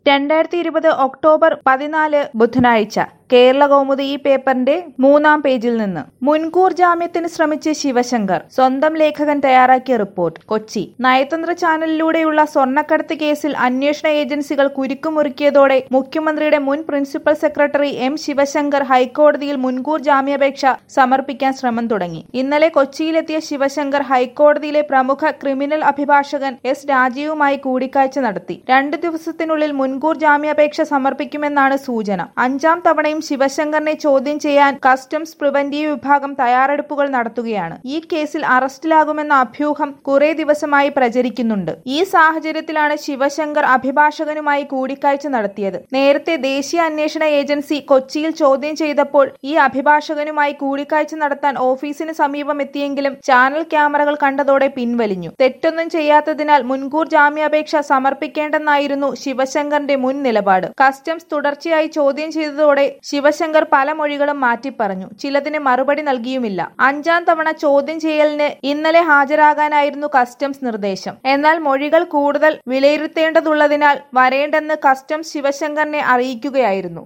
രണ്ടായിരത്തി ഇരുപത് ഒക്ടോബർ പതിനാല് ബുധനാഴ്ച കേരള കൗമുദി ഈ പേപ്പറിന്റെ മൂന്നാം പേജിൽ നിന്ന് മുൻകൂർ ജാമ്യത്തിന് ശ്രമിച്ച് ശിവശങ്കർ സ്വന്തം ലേഖകൻ തയ്യാറാക്കിയ റിപ്പോർട്ട് കൊച്ചി നയതന്ത്ര ചാനലിലൂടെയുള്ള സ്വർണ്ണക്കടത്ത് കേസിൽ അന്വേഷണ ഏജൻസികൾ കുരുക്കുമുറുക്കിയതോടെ മുഖ്യമന്ത്രിയുടെ മുൻ പ്രിൻസിപ്പൽ സെക്രട്ടറി എം ശിവശങ്കർ ഹൈക്കോടതിയിൽ മുൻകൂർ ജാമ്യാപേക്ഷ സമർപ്പിക്കാൻ ശ്രമം തുടങ്ങി ഇന്നലെ കൊച്ചിയിലെത്തിയ ശിവശങ്കർ ഹൈക്കോടതിയിലെ പ്രമുഖ ക്രിമിനൽ അഭിഭാഷകൻ എസ് രാജീവുമായി കൂടിക്കാഴ്ച നടത്തി രണ്ടു ദിവസത്തിനുള്ളിൽ മുൻകൂർ ജാമ്യാപേക്ഷ സമർപ്പിക്കുമെന്നാണ് സൂചന അഞ്ചാം തവണയും ശിവശങ്കറിനെ ചോദ്യം ചെയ്യാൻ കസ്റ്റംസ് പ്രിവന്റീവ് വിഭാഗം തയ്യാറെടുപ്പുകൾ നടത്തുകയാണ് ഈ കേസിൽ അറസ്റ്റിലാകുമെന്ന അഭ്യൂഹം കുറെ ദിവസമായി പ്രചരിക്കുന്നുണ്ട് ഈ സാഹചര്യത്തിലാണ് ശിവശങ്കർ അഭിഭാഷകനുമായി കൂടിക്കാഴ്ച നടത്തിയത് നേരത്തെ ദേശീയ അന്വേഷണ ഏജൻസി കൊച്ചിയിൽ ചോദ്യം ചെയ്തപ്പോൾ ഈ അഭിഭാഷകനുമായി കൂടിക്കാഴ്ച നടത്താൻ ഓഫീസിന് സമീപം എത്തിയെങ്കിലും ചാനൽ ക്യാമറകൾ കണ്ടതോടെ പിൻവലിഞ്ഞു തെറ്റൊന്നും ചെയ്യാത്തതിനാൽ മുൻകൂർ ജാമ്യാപേക്ഷ സമർപ്പിക്കേണ്ടെന്നായിരുന്നു ശിവശങ്കറിന്റെ മുൻ നിലപാട് കസ്റ്റംസ് തുടർച്ചയായി ചോദ്യം ചെയ്തതോടെ ശിവശങ്കർ പല മൊഴികളും മാറ്റിപ്പറഞ്ഞു ചിലതിന് മറുപടി നൽകിയുമില്ല അഞ്ചാം തവണ ചോദ്യം ചെയ്യലിന് ഇന്നലെ ഹാജരാകാനായിരുന്നു കസ്റ്റംസ് നിർദ്ദേശം എന്നാൽ മൊഴികൾ കൂടുതൽ വിലയിരുത്തേണ്ടതുള്ളതിനാൽ വരേണ്ടെന്ന് കസ്റ്റംസ് ശിവശങ്കറിനെ അറിയിക്കുകയായിരുന്നു